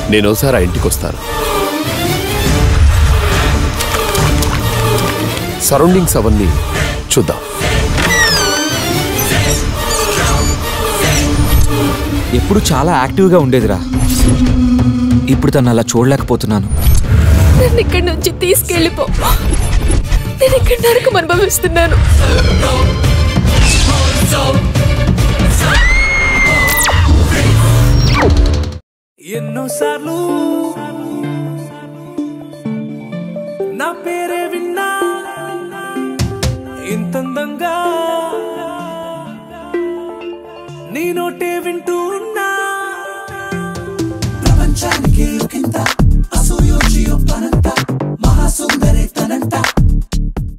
నేను ఒకసారి ఆ ఇంటికి వస్తాను సరౌండింగ్స్ అవన్నీ చూద్దాం ఎప్పుడు చాలా యాక్టివ్గా ఉండేదిరా ఇప్పుడు తను అలా చూడలేకపోతున్నాను నన్ను ఇక్కడి నుంచి తీసుకెళ్ళిపో నేను ఇక్కడ నరకం అనుభవిస్తున్నాను ఎన్నోసార్లు నా పేరే విన్నా ఇంతందంగా నీ నోటే వింటూ